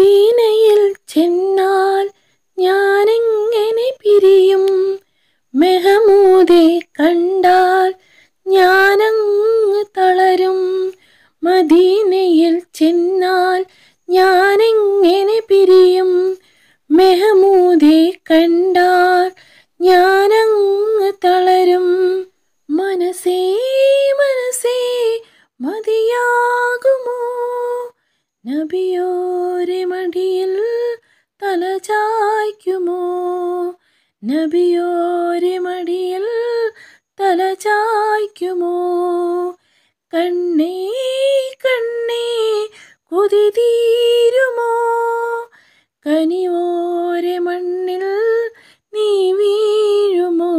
മദീനയിൽ ചെന്നാൽ ഞാനെങ്ങനെ പിരിയും മെഹമൂദെ കണ്ടാൽ ഞാനങ്ങ് തളരും മദീനയിൽ ചെന്നാൽ ഞാനെങ്ങനെ പിരിയും മെഹമൂദെ കണ്ടാൽ ഞാനങ്ങ് തളരും മനസ്സേ മനസ്സേ മതിയാകുമോ നബിയോരെ മടിയിൽ തലചായ്ക്കുമോ നബിയോരെ മടിയിൽ തലചായ്ക്കുമോ കണ്ണേ കണ്ണേ കൊതി തീരുമോ കനിവോരെ മണ്ണിൽ നീ വീഴുമോ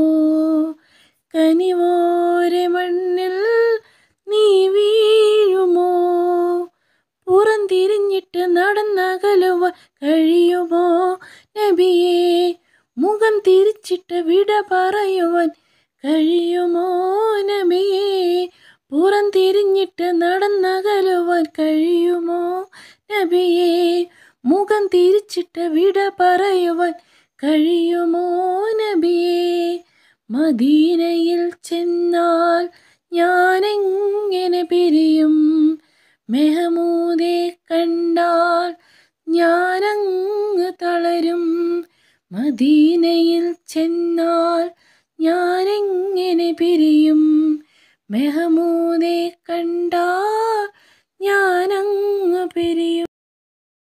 കനിവോരെ മണ്ണിൽ നീ വീഴുമോ പുറംതിരിഞ്ഞിട്ട് നടന്നകലുവാൻ കഴിയുമോ നബിയേ മുഖം തിരിച്ചിട്ട് വിട പറയുവാൻ കഴിയുമോ നബിയേ പുറം തിരിഞ്ഞിട്ട് നടന്നകലുവാൻ കഴിയുമോ നബിയേ മുഖം തിരിച്ചിട്ട് വിട പറയുവാൻ കഴിയുമോ നബിയേ മദീനയിൽ ചെന്നാൽ ഞാനെങ്ങനെ പിരിയും മെഹമൂദെ കണ്ടാൽ ഞാനങ്ങ് തളരും മദീനയിൽ ചെന്നാൽ ഞാനെങ്ങനെ പിരിയും മെഹമൂദെ കണ്ടാൽ